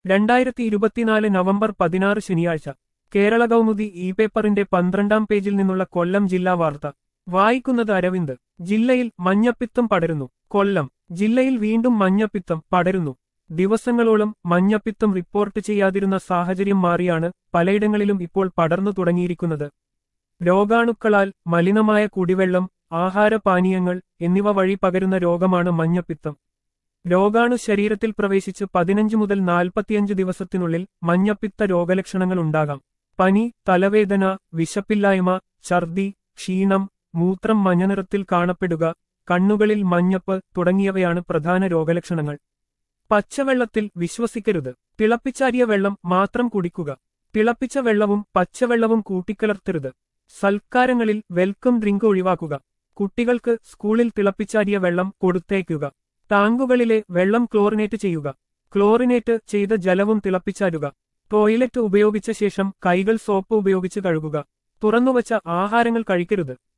രണ്ടായിരത്തി ഇരുപത്തിനാല് നവംബർ പതിനാറ് ശനിയാഴ്ച കേരള കൗമുദി ഇ പേപ്പറിന്റെ പന്ത്രണ്ടാം പേജിൽ നിന്നുള്ള കൊല്ലം ജില്ലാ വാർത്ത വായിക്കുന്നത് അരവിന്ദ് ജില്ലയിൽ മഞ്ഞപ്പിത്തം പടരുന്നു കൊല്ലം ജില്ലയിൽ വീണ്ടും മഞ്ഞപ്പിത്തം പടരുന്നു ദിവസങ്ങളോളം മഞ്ഞപ്പിത്തം റിപ്പോർട്ട് ചെയ്യാതിരുന്ന സാഹചര്യം മാറിയാണ് പലയിടങ്ങളിലും ഇപ്പോൾ പടർന്നു തുടങ്ങിയിരിക്കുന്നത് രോഗാണുക്കളാൽ മലിനമായ കുടിവെള്ളം ആഹാരപാനീയങ്ങൾ എന്നിവ വഴി പകരുന്ന രോഗമാണ് മഞ്ഞപ്പിത്തം രോഗാണു ശരീരത്തിൽ പ്രവേശിച്ച് പതിനഞ്ച് മുതൽ നാൽപ്പത്തിയഞ്ച് ദിവസത്തിനുള്ളിൽ മഞ്ഞപ്പിത്ത രോഗലക്ഷണങ്ങൾ ഉണ്ടാകാം പനി തലവേദന വിശപ്പില്ലായ്മ ഛർദി ക്ഷീണം മൂത്രം മഞ്ഞനിറത്തിൽ കാണപ്പെടുക കണ്ണുകളിൽ മഞ്ഞപ്പ് തുടങ്ങിയവയാണ് പ്രധാന രോഗലക്ഷണങ്ങൾ പച്ചവെള്ളത്തിൽ വിശ്വസിക്കരുത് തിളപ്പിച്ചാരിയ വെള്ളം മാത്രം കുടിക്കുക തിളപ്പിച്ച വെള്ളവും പച്ചവെള്ളവും കൂട്ടിക്കലർത്തരുത് സൽക്കാരങ്ങളിൽ വെൽക്കം ഡ്രിങ്ക് ഒഴിവാക്കുക കുട്ടികൾക്ക് സ്കൂളിൽ തിളപ്പിച്ചാരിയ വെള്ളം കൊടുത്തേക്കുക ടാങ്കുകളിലെ വെള്ളം ക്ലോറിനേറ്റ് ചെയ്യുക ക്ലോറിനേറ്റ് ചെയ്ത ജലവും തിളപ്പിച്ചാരുക ടോയ്ലറ്റ് ഉപയോഗിച്ച ശേഷം കൈകൾ സോപ്പ് ഉപയോഗിച്ച് കഴുകുക തുറന്നുവച്ച ആഹാരങ്ങൾ കഴിക്കരുത്